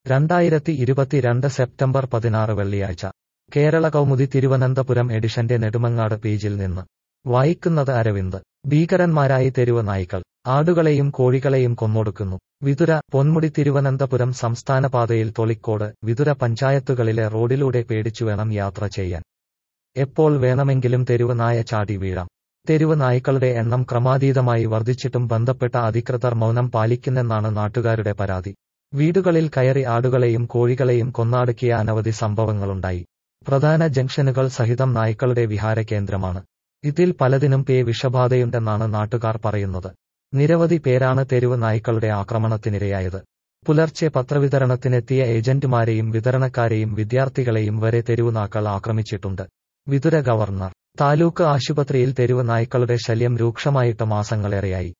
രണ്ടായിരത്തി ഇരുപത്തിരണ്ട് സെപ്റ്റംബർ പതിനാറ് വെള്ളിയാഴ്ച കേരള കൗമുദി തിരുവനന്തപുരം എഡിഷന്റെ നെടുമങ്ങാട് പേജിൽ നിന്ന് വായിക്കുന്നത് അരവിന്ദ് ഭീകരന്മാരായി തെരുവ് നായ്ക്കൾ ആടുകളെയും കോഴികളെയും കൊന്നൊടുക്കുന്നു വിതുര പൊന്മുടി തിരുവനന്തപുരം സംസ്ഥാന പാതയിൽ തൊളിക്കോട് വിതുര പഞ്ചായത്തുകളിലെ റോഡിലൂടെ പേടിച്ചു വേണം യാത്ര ചെയ്യാൻ എപ്പോൾ വേണമെങ്കിലും തെരുവ് നായ ചാടി വീഴാം തെരുവ് നായ്ക്കളുടെ എണ്ണം ക്രമാതീതമായി വർദ്ധിച്ചിട്ടും ബന്ധപ്പെട്ട അധികൃതർ മൗനം പാലിക്കുന്നെന്നാണ് നാട്ടുകാരുടെ പരാതി വീടുകളിൽ കയറി ആടുകളെയും കോഴികളെയും കൊന്നാടുക്കിയ അനവധി സംഭവങ്ങളുണ്ടായി പ്രധാന ജംഗ്ഷനുകൾ സഹിതം നായ്ക്കളുടെ വിഹാര കേന്ദ്രമാണ് ഇതിൽ പലതിനും പേ വിഷബാധയുണ്ടെന്നാണ് നാട്ടുകാർ പറയുന്നത് നിരവധി പേരാണ് തെരുവ് നായ്ക്കളുടെ ആക്രമണത്തിനിരയായത് പുലർച്ചെ പത്രവിതരണത്തിനെത്തിയ ഏജന്റുമാരെയും വിതരണക്കാരെയും വിദ്യാർത്ഥികളെയും വരെ തെരുവുനാക്കൾ ആക്രമിച്ചിട്ടുണ്ട് വിതുര ഗവർണർ താലൂക്ക് ആശുപത്രിയിൽ തെരുവ് നായ്ക്കളുടെ ശല്യം രൂക്ഷമായിട്ട് മാസങ്ങളേറെയായി